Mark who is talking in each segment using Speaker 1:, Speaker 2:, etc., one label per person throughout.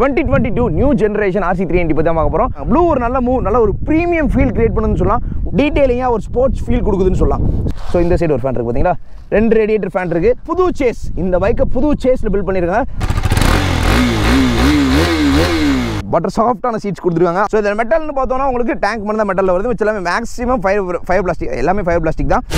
Speaker 1: twenty twenty two new generation RC three பற்றி தான் பார்க்க போகிறோம் ப்ளூ ஒரு நல்ல மூவ் நல்ல ஒரு ப்ரீமியம் ஃபீல் கிரியேட் பண்ணுன்னு சொல்லலாம் டீட்டெயிலிங்காக ஒரு ஸ்போர்ட்ஸ் ஃபீல் கொடுக்குதுன்னு சொல்லலாம் ஸோ இந்த சைடு ஒரு ஃபேன் இருக்குது பார்த்தீங்களா ரெண்டு ரேடியேட்டர் ஃபேன் இருக்குது புது சேஸ் இந்த பைக்கை புது சேஸில் பில்ட் பண்ணியிருக்காங்க பட்டர் சாஃப்டான சீட்ஸ் கொடுத்துருக்காங்க ஸோ இதில் மெட்டல்னு பார்த்தோம்னா உங்களுக்கு டேங்க் மட்டும் தான் மெட்டலில் வருது மிச்சம் எல்லாமே மேக்ஸிமம் ஃபைவ் ஃபைவ் பிளாஸ்டிக் எல்லாமே ஃபைவ் பிளாஸ்டிக் தான்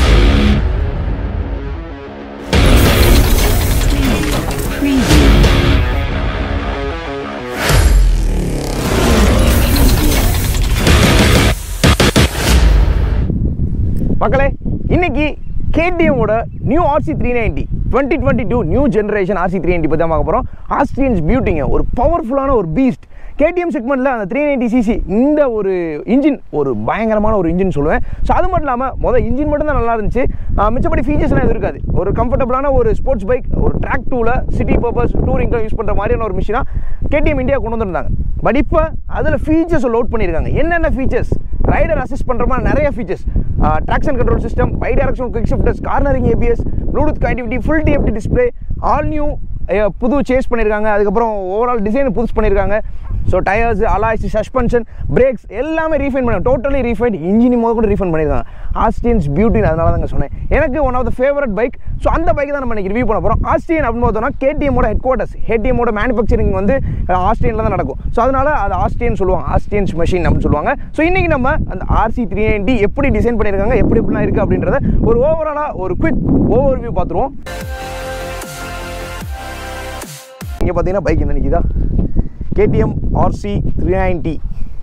Speaker 1: மக்களே இன்னைக்கு கேடிஎம்மோட new RC three ninety twenty twenty two new generation RC three ninety பற்றி தான் பார்க்க போகிறோம் ஆஸ்ட்ரியன்ஸ் பியூட்டிங்க ஒரு பவர்ஃபுல்லான ஒரு பீஸ்ட் கேடிஎம் செக்மெண்ட்டில் அந்த த்ரீ நைன்ட்டி சிசி இந்த ஒரு இன்ஜின் ஒரு பயங்கரமான ஒரு இன்ஜின் சொல்லுவேன் ஸோ அது மட்டும் இல்லாமல் மொதல் இன்ஜின் மட்டும் தான் நல்லா இருந்துச்சு ஆஹ் மிச்சப்படி ஃபீச்சர்ஸ்லாம் எதுவும் இருக்காது ஒரு கம்ஃபர்டபுளான ஒரு ஸ்போர்ட்ஸ் பைக் ஒரு ட்ராக் டூவில் சிட்டி பர்பஸ் டூரிங்லாம் யூஸ் பண்ணுற மாதிரியான ஒரு மிஷினாக கேடிஎம் இந்தியா கொண்டு வந்திருந்தாங்க பட் இப்போ அதில் ஃபீச்சர்ஸ் லோட் பண்ணியிருக்காங்க என்னென்ன ஃபீச்சர்ஸ் ரைடர் அசிஸ்ட் பண்ணுற மாதிரி நிறைய features traction control system by direction quick shifters cornering ABS Bluetooth connectivity full TFT display all new புது சேஸ் பண்ணியிருக்காங்க அதுக்கப்புறம் ஓவரால் டிசைன் புதுசு பண்ணியிருக்காங்க so tyres alloys suspension brakes எல்லாமே ரீஃபைன் பண்ணி டோட்டலி ரீஃபைன் இன்ஜினி முதல் கூட ரீஃபைன் பண்ணியிருக்காங்க ஆஸ்டியன்ஸ் பியூட்டின்னு அதனால தாங்க சொன்னேன் எனக்கு one of the favourite bike so அந்த பைக் தான் நம்ம இன்னைக்கு ரிவ்யூ பண்ண போகிறோம் ஆஸ்டியன் அப்படின்னு பார்த்தோம்னா கேடிஎம்மோட ஹெட் குவார்ட்டர்ஸ் ஹெட்எம்மோட மேனுஃபேக்சரிங் வந்து ஆஸ்டியனில் தான் நடக்கும் ஸோ அதனால அது ஆஸ்டியன் சொல்லுவாங்க ஆஸ்டியன்ஸ் மெஷின் அப்படின்னு சொல்லுவாங்க ஸோ இன்றைக்கி நம்ம அந்த ஆர்சி த்ரீ நைன்ட்டி எப்படி டிசைன் பண்ணியிருக்காங்க எப்படி எப்படிலாம் இருக்குது அப்படின்றத ஒரு ஓவராலாக ஒரு குவிக் ஓவர் வியூ பார்த்துருவோம் இங்கே பார்த்தீங்கன்னா பைக் என்ன நிற்கிதா கேடிஎம் ஆர்சி த்ரீ நைன்ட்டி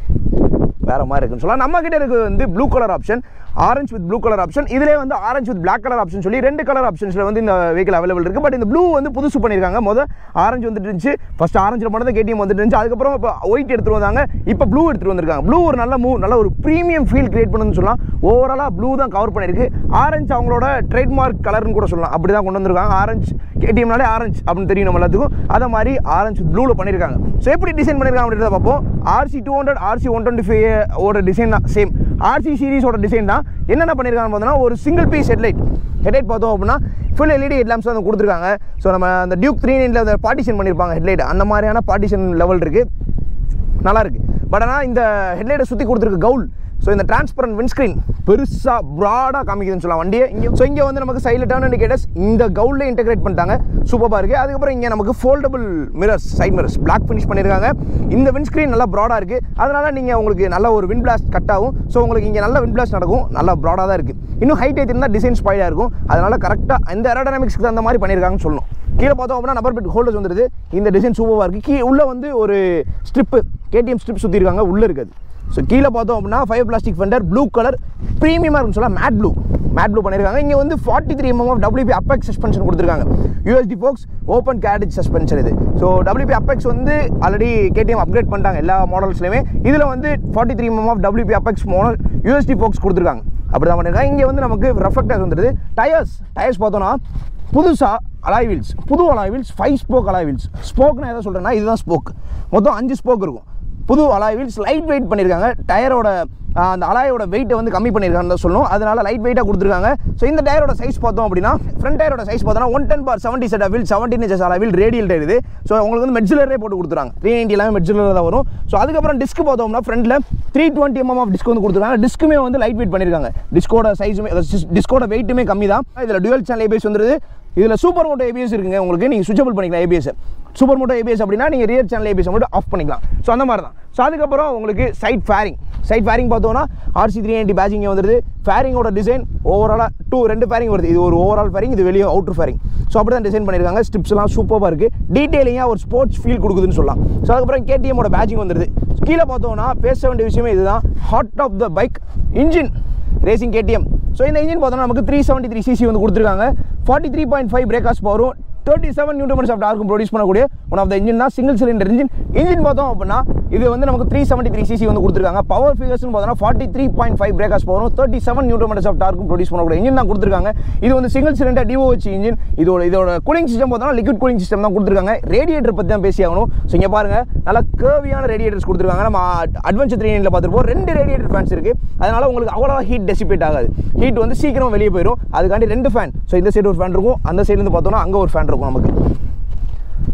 Speaker 1: வேறு மாதிரி இருக்குன்னு சொல்லலாம் நம்ம கிட்ட இருக்குது வந்து blue colour option orange with blue colour option இதிலே வந்து orange with black colour option சொல்லி ரெண்டு கலர் ஆப்ஷன்ஸில் வந்து இந்த வெஹிக்கல் அவைலபிள் இருக்குது பட் இந்த ப்ளூ வந்து புதுசு பண்ணியிருக்காங்க முதல் ஆரஞ்சு வந்துட்டு இருந்துச்சு ஃபஸ்ட் ஆரஞ்சில் மட்டும் தான் கேடிஎம் வந்துட்டு இருந்துச்சு அதுக்கப்புறம் இப்போ ஒயிட் எடுத்துட்டு வந்தாங்க இப்போ ப்ளூ எடுத்துட்டு வந்திருக்காங்க ப்ளூ ஒரு நல்ல மூவ் நல்ல ஒரு ப்ரீமியம் ஃபீல் கிரியேட் பண்ணுன்னு சொல்லலாம் ஓவராலாக ப்ளூ தான் கவர் பண்ணியிருக்கு ஆரஞ்சு அவங்களோட ட்ரேட்மார்க் கலர்னு கூட சொல்லலாம் அப்படி தான் கொண்டு வந்திருக்காங்க ஆரஞ்சு கேடிஎம்னாலே ஆரஞ்சு அப்படின்னு தெரியும் நம்ம எல்லாத்துக்கும் அதை மாதிரி ஆரஞ்சு ப்ளூவில் பண்ணியிருக்காங்க ஸோ எப்படி டிசைன் பண்ணியிருக்காங்க அப்படின்றத பார்ப்போம் RC two hundred RC one twenty five ஓட டிசைன் தான் சேம் ஆர்சி சீரிஸோட டிசைன் தான் என்னென்ன பண்ணியிருக்காங்கன்னு பார்த்தோன்னா ஒரு சிங்கிள் பீஸ் ஹெட்லைட் ஹெட்லைட் பார்த்தோம் அப்படின்னா ஃபுல் எல்இடி ஹெட்லாம்ஸ் வந்து கொடுத்துருக்காங்க ஸோ நம்ம அந்த டியூக் த்ரீ நைனில் அந்த பார்ட்டிஷன் பண்ணியிருப்பாங்க ஹெட்லைட் அந்த மாதிரியான பார்ட்டிஷன் லெவல் இருக்குது நல்லா இருக்கு பட் ஆனால் இந்த ஹெட்லைட்டை சுற்றி கொடுத்துருக்கு கவுல் ஸோ இந்த டிரான்ஸ்பரண்ட் விண்ட்ஸ்க்ரீன் பெருசாக ப்ராடாக காமிக்குதுன்னு சொல்லலாம் வண்டியை இங்கே ஸோ இங்கே வந்து நமக்கு சைடில் டர்ன் இண்டிகேட்டர்ஸ் இந்த கவுல்லே இன்டெகிரேட் பண்ணிட்டாங்க சூப்பராக இருக்குது அதுக்கப்புறம் இங்கே நமக்கு foldable mirrors side mirrors black finish பண்ணியிருக்காங்க இந்த விண்ட்ஸ்க்ரீன் நல்லா ப்ராடாக இருக்குது அதனால் நீங்கள் உங்களுக்கு நல்ல ஒரு விண்ட் பிளாஸ்ட் கட் ஆகும் ஸோ உங்களுக்கு இங்கே நல்ல விண்ட் பிளாஸ்ட் நடக்கும் நல்லா ப்ராடாக தான் இருக்குது இன்னும் ஹைட் ஏற்றிருந்தால் டிசைன் ஸ்பாயிலாக இருக்கும் அதனால் கரெக்டாக இந்த ஏரோடைனமிக்ஸ்க்கு தகுந்த மாதிரி பண்ணியிருக்காங்கன்னு சொல்லணும் கீழே பார்த்தோம் அப்படின்னா நம்பர் பிட் ஹோல்டர்ஸ் வந்துருது இந்த டிசைன் சூப்பராக இருக்குது கீ உள்ளே வந்து ஒரு ஸ்ட்ரிப்பு கேடிஎம் ஸ்ட்ரிப் சுற்றிருக்காங்க உள்ளே இருக்குது ஸோ கீழே பார்த்தோம் அப்படின்னா five plastic fender blue colour ப்ரீமியமாக இருக்குன்னு சொல்லலாம் மேட் ப்ளூ மேட் ப்ளூ பண்ணியிருக்காங்க இங்கே வந்து forty three mm of WP apex suspension கொடுத்துருக்காங்க USD forks open cartridge suspension இது ஸோ டபிள்யூபி அப்பெக்ஸ் வந்து ஆல்ரெடி கேடிஎம் அப்கிரேட் பண்ணிட்டாங்க எல்லா மாடல்ஸ்லையுமே இதில் வந்து forty three mm of WP apex model USD forks கொடுத்துருக்காங்க அப்படி தான் பண்ணியிருக்காங்க இங்கே வந்து நமக்கு ரெஃப்ளெக்டர்ஸ் வந்துருது டயர்ஸ் டயர்ஸ் பார்த்தோன்னா புதுசாக அலாய் வீல்ஸ் புது alloy wheels five spoke alloy wheels ஸ்போக்னா எதை சொல்கிறேன்னா இதுதான் ஸ்போக் மொத்தம் அஞ்சு ஸ்போக் இருக்கும் புது அலாய் வீல்ஸ் லைட் வெயிட் பண்ணியிருக்காங்க டயரோட அந்த அலாயோட வெயிட்டை வந்து கம்மி பண்ணியிருக்காங்கன்னு தான் சொல்லணும் அதனால லைட் வெயிட்டாக கொடுத்துருக்காங்க ஸோ இந்த டயரோட சைஸ் பார்த்தோம் அப்படின்னா ஃப்ரண்ட் டயரோட சைஸ் பார்த்தோம்னா one ten bar seventy zed wheel seventeen inches alloy wheel radial tyre இது ஸோ உங்களுக்கு வந்து மெட்ஜுலரே போட்டு கொடுத்துருக்காங்க த்ரீ நைன்ட்டி எல்லாமே மெட்ஜுலர் தான் வரும் ஸோ அதுக்கப்புறம் டிஸ்க் பார்த்தோம்னா ஃப்ரண்ட்டில் three twenty mm of disc வந்து கொடுத்துருக்காங்க டிஸ்க்குமே வந்து லைட் வெயிட் பண்ணியிருக்காங்க டிஸ்கோட சைஸுமே டிஸ்கோட வெயிட்டுமே கம்மி தான் இதில் டுவெல் சேனல் ஏபிஎஸ் வந்துருது இதில் சூப்பர் மோட்டோ ஏபிஎஸ் இருக்குங்க உங்களுக்கு நீங்கள் சுவிச்சபிள் பண்ணிக்கலாம் ஏபிஎஸ் சூப்பர் மோட்டோ ஏபிஎஸ் அப்படின்னா நீங்கள் ரியர் சேனல் ஏபிஎஸ் மட்டும் ஆஃப் பண்ணிக்கலாம் ஸோ அந்த மாதிரி தான் ஸோ அதுக்கப்புறம் உங்களுக்கு சைட் ஃபேரிங் சைட் ஃபேரிங் பார்த்தோன்னா ஆர்சி த்ரீ நைன்ட்டி பேட்சிங் வந்துருது ஃபேரிங்கோட டிசைன் ஓவராலாக டூ ரெண்டு ஃபேரிங் வருது இது ஒரு ஓவரால் ஃபேரிங் இது வெளியே அவுட்டர் ஃபேரிங் ஸோ அப்படி தான் டிசைன் பண்ணியிருக்காங்க ஸ்டிப்ஸ்லாம் சூப்பராக இருக்குது டீட்டெயிலிங்காக ஒரு ஸ்போர்ட்ஸ் ஃபீல் கொடுக்குதுன்னு சொல்லலாம் ஸோ அதுக்கப்புறம் கேடிஎம்மோட பேட்சிங் வந்துருது கீழே பார்த்தோன்னா பேச வேண்டிய விஷயமே இதுதான் heart of the bike engine racing KTM so இந்த இன்ஜின் பார்த்தோன்னா நமக்கு த்ரீ செவன்ட்டி த்ரீ சிசி வந்து கொடுத்துருக்காங்க forty three point five brake horse பவரும் தேர்ட்டி செவன் நியூட்டமர்ஸ் ஆஃப் டார்க்கும் ப்ரொடியூஸ் பண்ணக்கூடிய ஒன் ஆஃப் த இன்ஜின் தான் சிங்கிள் சிலிண்டர் இன்ஜின் இன்ஜின் பார்த்தோம் அப்படின்னா இது வந்து நமக்கு த்ரீ செவன்ட்டி த்ரீ சிசி வந்து கொடுத்துருக்காங்க பவர் ஃபிகர்ஸ்னு பார்த்தோம்னா forty three point five brake horse பவரும் தேர்ட்டி செவன் நியூட்டமர்ஸ் ஆஃப் டார்க்கும் ப்ரொடியூஸ் பண்ணக்கூடிய இன்ஜின் தான் கொடுத்துருக்காங்க இது வந்து சிங்கிள் சிலிண்டர் டிஓஹெச் இன்ஜின் இதோட இதோட கூலிங் சிஸ்டம் பார்த்தோம்னா லிக்விட் கூலிங் சிஸ்டம் தான் கொடுத்துருக்காங்க ரேடியேட்டர் பற்றி தான் பேசி ஆகணும் ஸோ இங்கே பாருங்க நல்லா கேர்வியான ரேடியேட்டர்ஸ் கொடுத்துருக்காங்க நம்ம அட்வென்ச்சர் த்ரீ நைனில் பார்த்துருப்போம் ரெண்டு ரேடியேட்டர் ஃபேன்ஸ் இருக்குது அதனால உங்களுக்கு அவ்வளோ ஹீட் டெசிபேட் ஆகாது ஹீட் வந்து சீக்கிரம் வெளியே போயிடும் அதுக்காண்டி ரெண்டு ஃபேன் ஸோ இந்த சைடு ஒரு ஃபேன் இருக்கும் அந்த சைடுலேருந்து பார்த்தோம்னா அங்கே ஒரு ஃபேன் இருக்கும் நமக்கு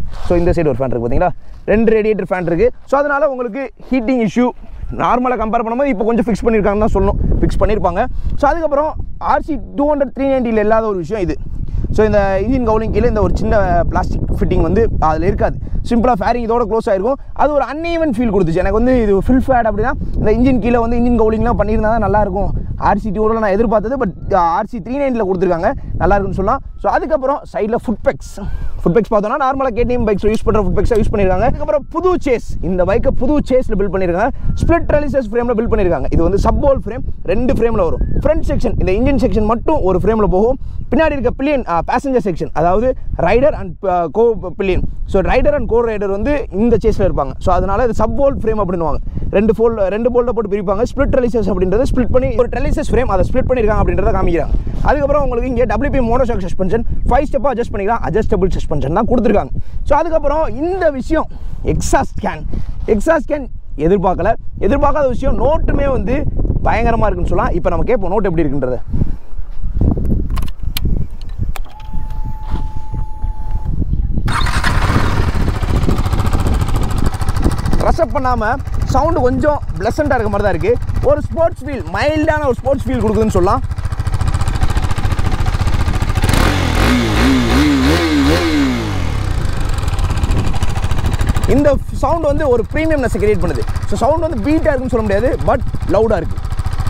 Speaker 1: ஸோ இந்த சைடு ஒரு ஃபேன் இருக்குது பார்த்தீங்களா ரெண்டு ரேடியேட்டர் ஃபேன் இருக்குது ஸோ அதனால் உங்களுக்கு ஹீட்டிங் இஷ்யூ நார்மலாக கம்பேர் பண்ணும்போது இப்போ கொஞ்சம் ஃபிக்ஸ் பண்ணியிருக்காங்கன்னு தான் சொல்லணும் ஃபிக்ஸ் பண்ணியிருப்பாங்க ஸோ அதுக்கப்புறம் ஆர்சி டூ ஹண்ட்ரட் த்ரீ நைன்ட்டியில் இல்லாத ஒரு விஷயம் இது ஸோ இந்த இன்ஜின் கவுலிங் கீழே இந்த ஒரு சின்ன பிளாஸ்டிக் ஃபிட்டிங் வந்து அதில் இருக்காது சிம்பிளாக ஃபேரிங் இதோட க்ளோஸ் ஆயிருக்கும் அது ஒரு அன்ஈவன் ஃபீல் கொடுத்துச்சு எனக்கு வந்து இது ஃபில் ஃபேட் அப்படின்னா இந்த இன்ஜின் கீழே வந்து இன்ஜின் கவுலிங்லாம் பண்ணியிருந்தா தான் நல்லாயிருக்கும் ஆர்சி டூவில் நான் எதிர்பார்த்தது பட் ஆர்சி த்ரீ நைனில் கொடுத்துருக்காங்க நல்லா இருக்குன்னு சொல்லலாம் ஸோ அதுக்கப்புறம் சைடில் ஃபுட் பெக்ஸ் ஃபுட் பெக்ஸ் பார்த்தோம்னா நார்மலாக கேடிஎம் பைக்ஸ் யூஸ் பண்ணுற ஃபுட் பெக்ஸாக யூஸ் பண்ணியிருக்காங்க அதுக்கப்புறம் புது சேஸ் இந்த பைக்கை புது சேஸில் பில்ட் பண்ணியிருக்காங்க ஸ்ப்ளிட் ரெலிசஸ் ஃப்ரேமில் பில்ட் பண்ணியிருக்காங்க இது வந்து சப்போல் ஃப்ரேம் ரெண்டு ஃப்ரேமில் வரும் ஃப்ரண்ட் செக்ஷன் இந்த இன்ஜின் செக்ஷன் மட்டும் ஒரு ஃப்ரேமில் போகும் பின்னாடி இருக்க பில்லியன் பேசஞ்சர் செக்ஷன் அதாவது rider and co pillion so rider and co rider வந்து இந்த சேஸில் இருப்பாங்க ஸோ அதனால இது சப் போல்ட் ஃப்ரேம் அப்படின்னுவாங்க ரெண்டு ஃபோல் ரெண்டு போல்ட்டை போட்டு பிரிப்பாங்க ஸ்ப்ளிட் ட்ரெலிசஸ் அப்படின்றத ஸ்ப்ளிட் பண்ணி ஒரு ட்ரெலிசஸ் ஃப்ரேம் அதை ஸ்ப்ளிட் பண்ணியிருக்காங்க அப்படின்றத காமிக்கிறாங்க அதுக்கப்புறம் உங்களுக்கு இங்கே டபிள்யூபி மோனோஷாக் சஸ்பென்ஷன் ஃபைவ் ஸ்டெப்பாக அட்ஜஸ்ட் பண்ணிக்கலாம் அட்ஜஸ்டபிள் சஸ்பென்ஷன் தான் கொடுத்துருக்காங்க ஸோ அதுக்கப்புறம் இந்த விஷயம் எக்ஸாஸ்ட் கேன் எக்ஸாஸ்ட் கேன் எதிர்பார்க்கல எதிர்பார்க்காத விஷயம் நோட்டுமே வந்து பயங்கரமாக இருக்குன்னு சொல்லலாம் இப்போ நம்ம கேட்போம் நோட் எப்படி இருக்குன்றத ரசப் பண்ணாமல் சவுண்டு கொஞ்சம் ப்ளசண்ட்டாக இருக்க மாதிரி தான் இருக்குது ஒரு ஸ்போர்ட்ஸ் ஃபீல் மைல்டான ஒரு ஸ்போர்ட்ஸ் ஃபீல் கொடுக்குதுன்னு சொல்லலாம் இந்த சவுண்ட் வந்து ஒரு ப்ரீமியம்னஸ் கிரியேட் பண்ணுது ஸோ சவுண்ட் வந்து பீட்டாக இருக்குன்னு சொல்ல முடியாது பட் லவுடாக இருக்குது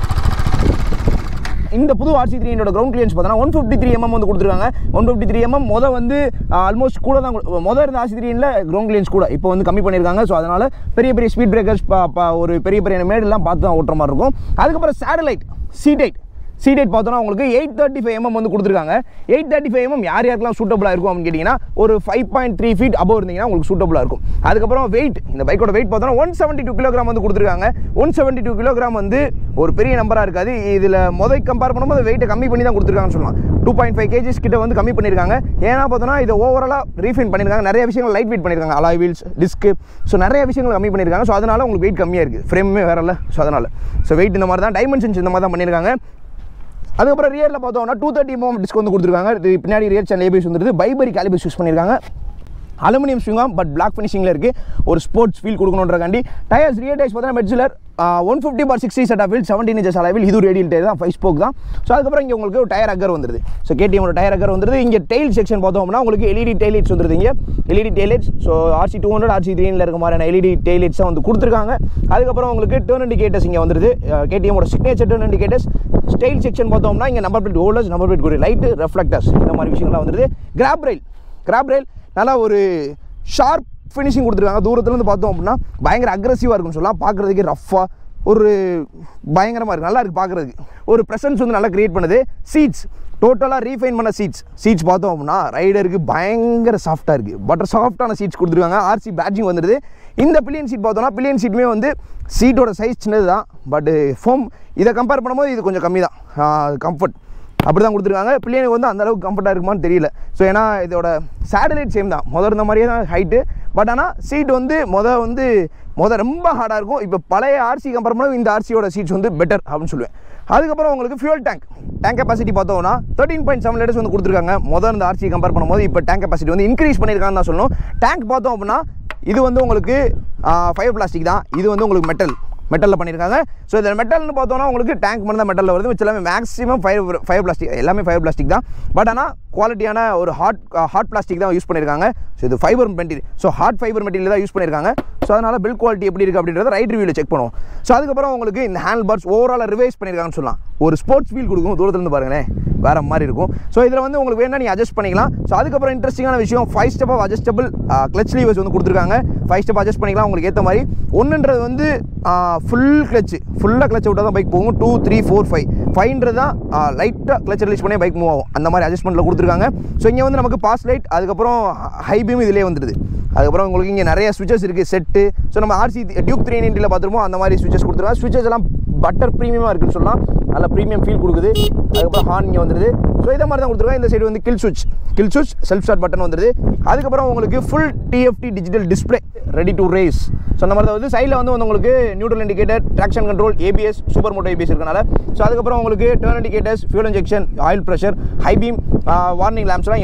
Speaker 1: இந்த புது ஆர்சி த்ரீ என்னோட கிரவுண்ட் கிளியன்ஸ் பார்த்தோன்னா ஒன் ஃபிஃப்டி த்ரீ எம்எம் வந்து கொடுத்துருக்காங்க ஒன் ஃபிஃப்டி த்ரீ எம்எம் மொதல் வந்து ஆல்மோஸ்ட் கூட தான் கொடு- மொதல் இருந்த ஆர்சி த்ரீனில் கிரவுண்ட் கிளியன்ஸ் கூட இப்போ வந்து கம்மி பண்ணியிருக்காங்க ஸோ அதனால் பெரிய பெரிய ஸ்பீட் பிரேக்கர்ஸ் ஒரு பெரிய பெரிய மேடெல்லாம் பார்த்து தான் ஓட்டுற மாதிரி இருக்கும் அதுக்கப்புறம் சேட்டலைட் சீடைட் சீடைட் பார்த்தோன்னா உங்களுக்கு எயிட் தேர்ட்டி ஃபைவ் எம்எம் வந்து கொடுத்துருக்காங்க எயிட் தேர்ட்டி ஃபைவ் எம்எம் யார் யாருக்கெல்லாம் சூட்டபுளாக இருக்கும் அப்படின்னு கேட்டிங்கன்னா ஒரு five point three feet above இருந்தீங்கன்னா உங்களுக்கு சூட்டபுளாக இருக்கும் அதுக்கப்புறம் வெயிட் இந்த பைக்கோட வெயிட் பார்த்தோன்னா ஒன் செவன்ட்டி டூ கிலோகிராம் வந்து கொடுத்துருக்காங்க ஒன் செவன்ட்டி டூ கிலோகிராம் வந்து ஒரு பெரிய நம்பராக இருக்காது இதில் முதல் கம்பேர் பண்ணும்போது வெயிட்டை கம்மி பண்ணி தான் கொடுத்துருக்காங்கன்னு சொல்லலாம் டூ பாயிண்ட் ஃபைவ் கேஜிஸ் கிட்ட வந்து கம்மி பண்ணியிருக்காங்க ஏன்னா பார்த்தோன்னா இதை ஓவராலாக ரீஃபைன் பண்ணியிருக்காங்க நிறைய விஷயங்கள் லைட் வெயிட் பண்ணியிருக்காங்க அலாய் வீல்ஸ் டிஸ்க்கு ஸோ நிறைய விஷயங்கள் கம்மி பண்ணியிருக்காங்க ஸோ அதனால் உங்களுக்கு வெயிட் கம்மியாக இருக்குது ஃப்ரேமே வேற இல்லை ஸோ அதனால் ஸோ வெயிட் இந்த மாதிரி தான் டைமென்ஷன்ஸ் இந்த மாதிரி தான் பண்ணியிருக்காங்க அதுக்கப்புறம் ரியரில் பார்த்தோம்னா டூ தேர்ட்டி எம்எம் டிஸ்க் வந்து கொடுத்துருக்காங்க இது பின்னாடி ரியர் சேனல் ஏபிஎஸ் வந்துருது பைபரி காலிபஸ் யூஸ் பண்ணியிருக்காங்க அலுமினியம் ஸ்விங்காம் பட் பிளாக் ஃபினிஷிங்கில் இருக்குது ஒரு ஸ்போர்ட்ஸ் ஃபீல் கொடுக்கணுன்றக்காண்டி டயர்ஸ் ரியர் டயர்ஸ் பார்த்தீங்கன்னா Metzeler one fifty bar sixty zed of wheel seventeen inches அளவில் இது ரேடியல் டயர் தான் ஃபைவ் ஸ்போக் தான் ஸோ அதுக்கப்புறம் இங்கே உங்களுக்கு ஒரு டயர் அக்கர் வந்துருது ஸோ கேடிஎம்மோட டயர் அக்கர் வந்துருது இங்கே டெயில் செக்ஷன் பார்த்தோம் அப்படின்னா உங்களுக்கு எல்இடி டெய்லைட்ஸ் வந்துருது இங்கே LED taillights so RC two hundred RC த்ரீனில் இருக்க மாதிரியான எல்இடி டெய்லைட்ஸ் வந்து கொடுத்துருக்காங்க அதுக்கப்புறம் உங்களுக்கு டேர்ன் இண்டிகேட்டர்ஸ் இங்கே வந்துருது கேடிஎம்மோட signature turn indicators style section பார்த்தோம்னா இங்கே number plate holders number plate குறி லைட்டு ரெஃப்ளெக்டர்ஸ் இந்த மாதிரி விஷயங்கள்லாம் வந்துருது கிராப் ரயில் கிராப் ரயில் நல்லா ஒரு ஷார்ப் ஃபினிஷிங் கொடுத்துருக்காங்க தூரத்துலேருந்து பார்த்தோம் அப்படின்னா பயங்கர அக்ரஸிவாக இருக்குன்னு சொல்லலாம் பார்க்குறதுக்கே ரஃப்பாக ஒரு பயங்கரமாக இருக்குது நல்லா இருக்குது பார்க்குறதுக்கு ஒரு ப்ரெசன்ஸ் வந்து நல்லா க்ரியேட் பண்ணுது சீட்ஸ் டோட்டலாக ரீஃபைன் பண்ண சீட்ஸ் சீட்ஸ் பார்த்தோம் அப்படின்னா ரைடருக்கு பயங்கர சாஃப்ட்டாக இருக்குது பட்டர் சாஃப்ட்டான சீட்ஸ் கொடுத்துருக்காங்க ஆர்சி பேட்சிங் வந்துடுது இந்த பில்லியன் சீட் பார்த்தோம்னா பில்லியன் சீட்டுமே வந்து சீட்டோட சைஸ் சின்னது தான் பட் ஃபோம் இதை கம்பேர் பண்ணும்போது இது கொஞ்சம் கம்மி தான் கம்ஃபர்ட் அப்படி தான் கொடுத்துருக்காங்க பிள்ளைங்களுக்கு வந்து அந்த அளவுக்கு கம்ஃபர்ட்டாக இருக்குமான்னு தெரியல ஸோ ஏன்னா இதோட சேட்டலைட் சேம் தான் முதல் இருந்த மாதிரியே தான் ஹைட்டு பட் ஆனால் சீட் வந்து மொதல் வந்து மொதல் ரொம்ப ஹார்டாக இருக்கும் இப்போ பழைய ஆர்சி கம்பேர் பண்ணும்போது இந்த ஆர்சியோட சீட்ஸ் வந்து பெட்டர் அப்படின்னு சொல்லுவேன் அதுக்கப்புறம் உங்களுக்கு ஃபியூல் டேங்க் டேங்க் கெப்பாசிட்டி பார்த்தோம்னா தேர்ட்டின் பாயிண்ட் செவன் லிட்டர்ஸ் வந்து கொடுத்துருக்காங்க முதல் இந்த ஆர்சி கம்பேர் பண்ணும்போது இப்போ டேங்க் கெப்பாசிட்டி வந்து இன்க்ரீஸ் பண்ணியிருக்காங்கன்னு தான் சொல்லணும் டேங்க் பார்த்தோம் அப்படின்னா இது வந்து உங்களுக்கு ஃபைவ் பிளாஸ்டிக் தான் இது வந்து உங்களுக்கு மெட்டல் மெட்டலில் பண்ணியிருக்காங்க ஸோ இதில் மெட்டல்னு பார்த்தோன்னா உங்களுக்கு டேங்க் மட்டும் தான் மெட்டலில் வருது மிச்சம் எல்லாமே மேக்ஸிமம் ஃபைவ் ஃபைவ் பிளாஸ்டிக் எல்லாமே ஃபைவ் பிளாஸ்டிக் தான் பட் ஆனால் குவாலிட்டியான ஒரு ஹாட் ஹாட் பிளாஸ்டிக் தான் யூஸ் பண்ணியிருக்காங்க ஸோ இது fibre material so hard fibre material தான் யூஸ் பண்ணியிருக்காங்க ஸோ அதனால் பில் குவாலிட்டி எப்படி இருக்குது அப்படின்றத ரைட் ரிவியூவில் செக் பண்ணுவோம் ஸோ அதுக்கப்புறம் உங்களுக்கு இந்த ஹேண்ட் பார்ஸ் ஓவராலாக ரிவைஸ் பண்ணியிருக்காங்கன்னு சொல்லலாம் ஒரு ஸ்போர்ட்ஸ் ஃபீல் கொடுக்கும் தூரத்துலேருந்து பாருங்களேன் வேறு மாதிரி இருக்கும் ஸோ இதில் வந்து உங்களுக்கு வேணா நீங்கள் அட்ஜஸ்ட் பண்ணிக்கலாம் ஸோ அதுக்கப்புறம் இன்ட்ரெஸ்டிங்கான விஷயம் five step of adjustable clutch levers வந்து கொடுத்துருக்காங்க ஃபைவ் ஸ்டெப் அட்ஜஸ்ட் பண்ணிக்கலாம் உங்களுக்கு ஏற்ற மாதிரி ஒன்றுன்றது வந்து ஃபுல் கிளச் ஃபுல்லாக கிளச் விட்டால் தான் பைக் போகும் டூ த்ரீ ஃபோர் ஃபைவ் ஃபைவ்ன்றது தான் லைட்டாக கிளச் ரிலீஸ் பண்ணி பைக் மூவ் ஆகும் அந்த மாதிரி அட்ஜஸ்ட்மெண்ட்டில் கொடுத்துருக்காங்க ஸோ இங்கே வந்து நமக்கு பாஸ் லைட் அதுக்கப்புறம் ஹை பீம் இதிலே வந்துடுது அதுக்கப்புறம் உங்களுக்கு இங்கே நிறைய ஸ்விட்சஸ் இருக்குது செட்டு ஸோ நம்ம ஆர்சி டியூக் த்ரீ நைன்ட்டியில் பார்த்துருப்போம் அந்த மாதிரி ஸ்விட்சஸ் கொடுத்துருக்காங்க ஸ்விட்சஸ் எல்லாம் பட்டர் ப்ரீமியமாக இருக்குன்னு சொல்லலாம் நல்ல ப்ரீமியம் ஃபீல் கொடுக்குது அதுக்கப்புறம் ஹார்ன் இங்கே வந்துடுது ஸோ இதை மாதிரி தான் கொடுத்துருக்காங்க இந்த சைடு வந்து கில் சுவிட்ச் கில் சுவிட்ச் செல்ஃப் ஸ்டார்ட் பட்டன் வந்துடுது அதுக்கப்புறம் உங்களுக்கு full TFT digital display ready to race so அந்த மாதிரி தான் வந்து சைடில் வந்து உங்களுக்கு neutral indicator traction control ABS super moto ABS இருக்கனால ஸோ அதுக்கப்புறம் உங்களுக்கு turn indicators fuel injection oil pressure high beam warning லேம்ஸ்லாம் இங்கே வந்துருது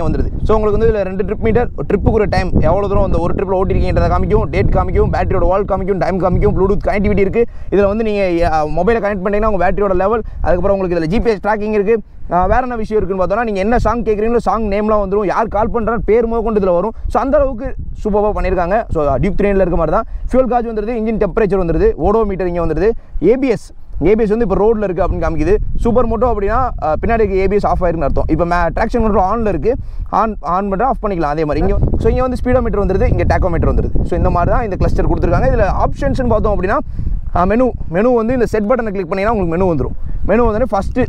Speaker 1: ஸோ உங்களுக்கு வந்து இதில் ரெண்டு ட்ரிப் மீட்டர் ட்ரிப்புக்கு ஒரு டைம் எவ்வளோ தூரம் அந்த ஒரு ட்ரிப்பில் ஓட்டிருக்கீங்கன்றதை காமிக்கும் டேட் காமிக்கும் பேட்டரியோட வால் காமிக்கும் டைம் காமிக்கும் ப்ளூடூத் கனெக்டிவிட்டி இருக்குது இதில் வந்து நீங்கள் மொபைலை கனெக்ட் பண்ணிங்கன்னா உங்கள் பேட்டரியோட லெவல் அதுக்கப்புறம் உங்களுக்கு இதில் ஜிபிஎஸ் ட்ராக்கிங் இருக்குது வேற என்ன விஷயம் இருக்குன்னு பார்த்தோம்னா நீங்கள் என்ன சாங் கேட்குறீங்களோ சாங் நேம்லாம் வந்துடும் யார் கால் பண்ணுறான்னு பேர் முத கொண்டு இதில் வரும் ஸோ அந்த அளவுக்கு சூப்பராக பண்ணியிருக்காங்க ஸோ டியூப் த்ரீனில் இருக்க மாதிரி தான் ஃபியூல் காஜ் வந்துருது இன்ஜின் டெம்பரேச்சர் வந்துருது ஓடோ மீட்டர் இங்கே வந்துருது ஏபிஎஸ் ஏபிஎஸ் வந்து இப்போ ரோட்டில் இருக்குது அப்படின்னு காமிக்குது சூப்பர் மோட்டோ அப்படின்னா அஹ், பின்னாடி ஏபிஎஸ் ஆஃப் ஆயிருக்குன்னு அர்த்தம் இப்போ மே ட்ராக்ஷன் கண்ட்ரோல் ஆனில் இருக்குது ஆன் ஆன் பண்ணுறா ஆஃப் பண்ணிக்கலாம் அதே மாதிரி இங்கே ஸோ இங்கே வந்து ஸ்பீடோ மீட்டர் வந்துருது இங்கே டேக்கோ மீட்டர் வந்துருது ஸோ இந்த மாதிரி தான் இந்த கிளஸ்டர் கொடுத்துருக்காங்க இதில் ஆப்ஷன்ஸ்னு பார்த்தோம் அப்படின்னா மெனு மெனு வந்து இந்த செட் பட்டனை கிளிக் பண்ணிங்கன்னா உங்களுக்கு மெனு வந்துடும் மெனு வந்து ஃபஸ்ட்டு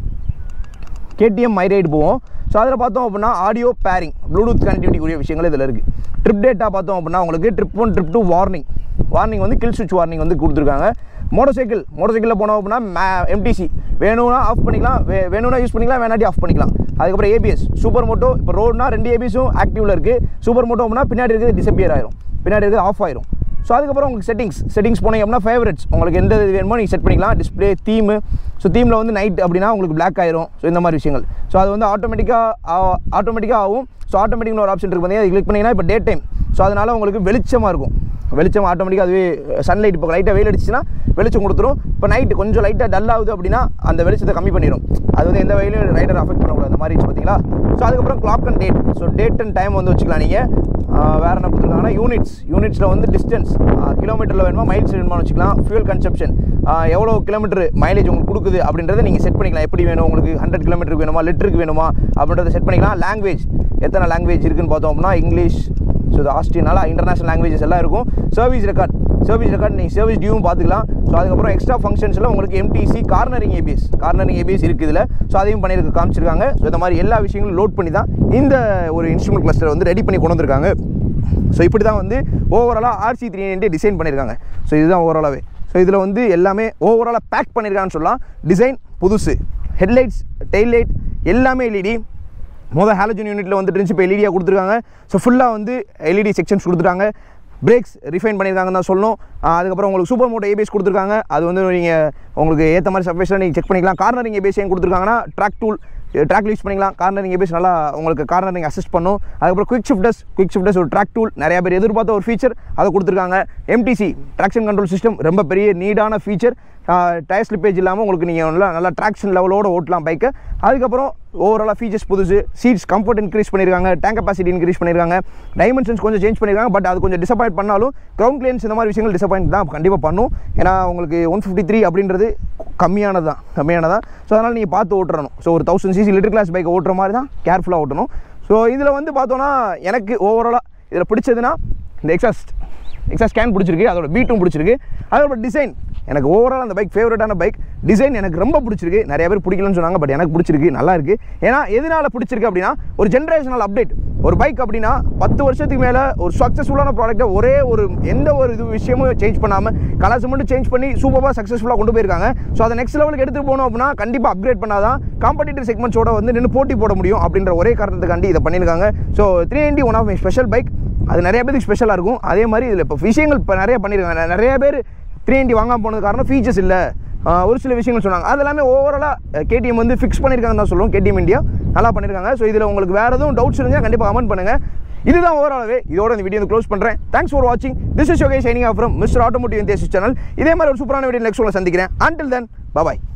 Speaker 1: கேடிஎம் மை ரைடு போவோம் ஸோ அதில் பார்த்தோம் அப்படின்னா ஆடியோ பேரிங் ப்ளூடூத் கனெக்டிவிட்டி கூடிய விஷயங்கள் இதில் இருக்குது ட்ரிப் டேட்டா பார்த்தோம் அப்படின்னா உங்களுக்கு trip one trip two warning warning வந்து கில் சுவிட்ச் வார்னிங் வந்து கொடுத்துருக்காங்க மோட்டர் சைக்கிள் மோட்டர் சைக்கிளில் போனோம் அப்படின்னா எம்டிசி வேணும்னா ஆஃப் பண்ணிக்கலாம் வே வேணும்னா யூஸ் பண்ணிக்கலாம் வேணாட்டி ஆஃப் பண்ணிக்கலாம் அதுக்கப்புறம் ஏபிஎஸ் சூப்பர் மோட்டோ இப்போ ரோடுனா ரெண்டு ஏபிஎஸும் ஆக்டிவில் இருக்குது சூப்பர் மோட்டோ அப்படின்னா பின்னாடி இருக்கிறது டிசப்பியர் ஆயிரும் பின்னாடி இருக்கிறது ஆஃப் ஆயிரும் ஸோ அதுக்கப்புறம் உங்களுக்கு செட்டிங்ஸ் செட்டிங்ஸ் போனீங்க அப்படின்னா ஃபேவரட்ஸ் உங்களுக்கு எந்த இது வேணுமோ நீங்கள் செட் பண்ணிக்கலாம் டிஸ்பிளே தீமு ஸோ தீமில் வந்து நைட் அப்படின்னா உங்களுக்கு பிளாக் ஆயிரும் ஸோ இந்த மாதிரி விஷயங்கள் ஸோ அது வந்து ஆட்டோமேட்டிக்காக ஆட்டோமேட்டிக்காக ஆகும் ஸோ ஆட்டோமேட்டிக்னு ஒரு ஆப்ஷன் இருக்குது பார்த்தீங்கன்னா அது கிளிக் பண்ணிங்கன்னா இப்போ டே டைம் ஸோ அதனால் உங்களுக்கு வெளிச்சமாக இருக்கும் வெளிச்சம் ஆட்டோமேட்டிக்காக அதுவே சன்லைட் இப்போ லைட்டாக வெயில் அடிச்சுன்னா வெளிச்சம் கொடுத்துரும் இப்போ நைட்டு கொஞ்சம் லைட்டாக டல் ஆகுது அப்படின்னா அந்த வெளிச்சத்தை கம்மி பண்ணிடும் அது வந்து எந்த வகையிலும் ரைடர் அஃபெக்ட் பண்ணக்கூடாது அந்த மாதிரி பார்த்தீங்களா ஸோ அதுக்கப்புறம் clock and date so date and time வந்து வச்சுக்கலாம் நீங்கள் வேறு என்ன கொடுத்துருக்காங்கன்னா யூனிட்ஸ் யூனிட்ஸில் வந்து டிஸ்டன்ஸ் கிலோமீட்டரில் வேணுமா மைல்ஸ் வேணுமா வச்சுக்கலாம் ஃபியூல் கன்சப்ஷன் எவ்வளோ கிலோமீட்டர் மைலேஜ் உங்களுக்கு கொடுக்குது அப்படின்றத நீங்கள் செட் பண்ணிக்கலாம் எப்படி வேணும் உங்களுக்கு ஹண்ட்ரட் கிலோமீட்டருக்கு வேணுமா லிட்டருக்கு வேணுமா அப்படின்றத செட் பண்ணிக்கலாம் லாங்குவேஜ் எத்தனை லாங்குவேஜ் இருக்குன்னு பார்த்தோம் அப்படின்னா இங்கிலீஷ் ஸோ இது ஆஸ்ட்ரியனால இன்டர்நேஷனல் லாங்குவேஜஸ் எல்லாம் இருக்கும் சர்வீஸ் ரெக்கார்ட் சர்வீஸ் ரெக்கார்ட் நீங்கள் சர்வீஸ் டியூவும் பார்த்துக்கலாம் ஸோ அதுக்கப்புறம் எக்ஸ்ட்ரா ஃபங்க்ஷன்ஸில் உங்களுக்கு MTC cornering ABS cornering ABS இருக்குது இதில் ஸோ அதையும் பண்ணியிருக்க காமிச்சிருக்காங்க ஸோ இந்த மாதிரி எல்லா விஷயங்களும் லோட் பண்ணி தான் இந்த ஒரு இன்ஸ்ட்ருமெண்ட் கிளஸ்டர் வந்து ரெடி பண்ணி கொண்டு வந்திருக்காங்க ஸோ இப்படி தான் வந்து ஓவராலாக ஆர்சி த்ரீ நைன்டி டிசைன் பண்ணியிருக்காங்க ஸோ இதுதான் ஓவராலாகவே ஸோ இதில் வந்து எல்லாமே ஓவராலாக பேக் பண்ணியிருக்காங்கன்னு சொல்லலாம் டிசைன் புதுசு ஹெட்லைட்ஸ் டெய்லைட் எல்லாமே எல்இடி மொதல் ஹாலஜன் யூனிட்டில் வந்துட்டு இருந்துச்சு இப்போ எல்இடியாக கொடுத்துருக்காங்க ஸோ ஃபுல்லாக வந்து எல்இடி செக்ஷன்ஸ் கொடுத்துருக்காங்க பிரேக்ஸ் ரிஃபைன் பண்ணியிருக்காங்கன்னு தான் சொல்லணும் ஆஹ் அதுக்கப்புறம் உங்களுக்கு சூப்பர் மோட்டோ ஏபிஎஸ் கொடுத்துருக்காங்க அது வந்து நீங்கள் உங்களுக்கு ஏற்ற மாதிரி சர்ஃபேஸில் நீங்கள் செக் பண்ணிக்கலாம் கார்னரிங் ஏபிஎஸ் ஏன் கொடுத்துருக்காங்கன்னா ட்ராக் டூல் ட்ராக் யூஸ் பண்ணிக்கலாம் கார்னரிங் ஏபிஎஸ் நல்லா உங்களுக்கு கார்னரிங் அசிஸ்ட் பண்ணும் அதுக்கப்புறம் குவிக் ஷிஃப்டர்ஸ் குவிக் ஷிஃப்டர்ஸ் ஒரு ட்ராக் டூல் நிறைய பேர் எதிர்பார்த்த ஒரு ஃபீச்சர் அதை கொடுத்துருக்காங்க எம்டிசி ட்ராக்ஷன் கண்ட்ரோல் சிஸ்டம் ரொம்ப பெரிய நீடான ஃபீச்சர் டயர் ஸ்லிப்பேஜ் இல்லாமல் உங்களுக்கு நீங்கள் நல்லா நல்லா ட்ராக்ஷன் லெவலோட ஓட்டலாம் பைக்கை அதுக்கப்புறம் ஓவராலாக ஃபீச்சர்ஸ் புதுசு சீட்ஸ் கம்ஃபர்ட் இன்க்ரீஸ் பண்ணியிருக்காங்க டேங்க் கெப்பாசிட்டி இன்க்ரீஸ் பண்ணியிருக்காங்க டைமென்ஷன்ஸ் கொஞ்சம் சேஞ்ச் பண்ணியிருக்காங்க பட் அது கொஞ்சம் டிசப்பாயிண்ட் பண்ணாலும் கிரவுண்ட் கிளியன்ஸ் இந்த மாதிரி விஷயங்கள் டிசப்பாயிண்ட் தான் கண்டிப்பாக பண்ணும் ஏன்னா உங்களுக்கு ஒன் ஃபிஃப்டி த்ரீ அப்படின்றது கம்மியானது தான் கம்மியானதான் ஸோ அதனால் நீங்கள் பார்த்து ஓட்டுறணும் ஸோ ஒரு தௌசண்ட் சிசி லிட்டர் கிளாஸ் பைக்கை ஓட்டுற மாதிரி தான் கேர்ஃபுல்லாக ஓட்டணும் ஸோ இதில் வந்து பார்த்தோன்னா எனக்கு ஓவராலாக இதில் பிடிச்சதுன்னா இந்த எக்ஸாஸ்ட் எக்ஸா ஸ்கேன் பிடிச்சிருக்கு அதோட பீட்டும் பிடிச்சிருக்கு அதோட டிசைன் எனக்கு ஓவரால் அந்த பைக் ஃபேவரட்டான பைக் டிசைன் எனக்கு ரொம்ப பிடிச்சிருக்கு நிறைய பேர் பிடிக்கலன்னு சொன்னாங்க பட் எனக்கு பிடிச்சிருக்கு நல்லா இருக்கு ஏன்னா எதனால பிடிச்சிருக்கு அப்படின்னா ஒரு ஜென்ரேஷனல் அப்டேட் ஒரு பைக் அப்படின்னா பத்து வருஷத்துக்கு மேலே ஒரு சக்ஸஸ்ஃபுல்லான ப்ராடக்ட்டை ஒரே ஒரு எந்த ஒரு இது விஷயமும் சேஞ்ச் பண்ணாமல் கலர்ஸ் மட்டும் சேஞ்ச் பண்ணி சூப்பராக சக்ஸஸ்ஃபுல்லாக கொண்டு போயிருக்காங்க ஸோ அதை நெக்ஸ்ட் லெவலுக்கு எடுத்துகிட்டு போகணும் அப்படின்னா கண்டிப்பாக அப்கிரேட் பண்ணாதான் காம்படிட்டிவ் செக்மெண்ட்ஸோட வந்து நின்று போட்டி போட முடியும் அப்படின்ற ஒரே காரணத்துக்காண்டி இதை பண்ணியிருக்காங்க so three ninety one of my special bike அது நிறைய பேருக்கு ஸ்பெஷலாக இருக்கும் அதே மாதிரி இதில் இப்போ விஷயங்கள் இப்போ நிறைய பண்ணியிருக்காங்க நெ- நிறைய பேர் த்ரீ நைன்டி வாங்காம போனது காரணம் ஃபீச்சர்ஸ் இல்லை ஆஹ் ஒரு சில விஷயங்கள் சொன்னாங்க அது எல்லாமே ஓவராலாக கேடிஎம் வந்து ஃபிக்ஸ் பண்ணியிருக்காங்கன்னு தான் சொல்லுவோம் கேடிஎம் இந்தியா நல்லா பண்ணியிருக்காங்க ஸோ இதில் உங்களுக்கு வேறு எதுவும் டவுட்ஸ் இருந்தால் கண்டிப்பாக கமெண்ட் பண்ணுங்கள் இதுதான் ஓவராலாவே இதோட இந்த வீடியோ க்ளோஸ் பண்ணுறேன் தேங்க்ஸ் ஃபார் வாட்சிங் திஸ் இஸ் யோகே signing off from Mr automotive channel இதே மாதிரி ஒரு சூப்பரான வீடியோ நெக்ஸ்ட் உங்களை சந்திக்கிறேன் until then bye bye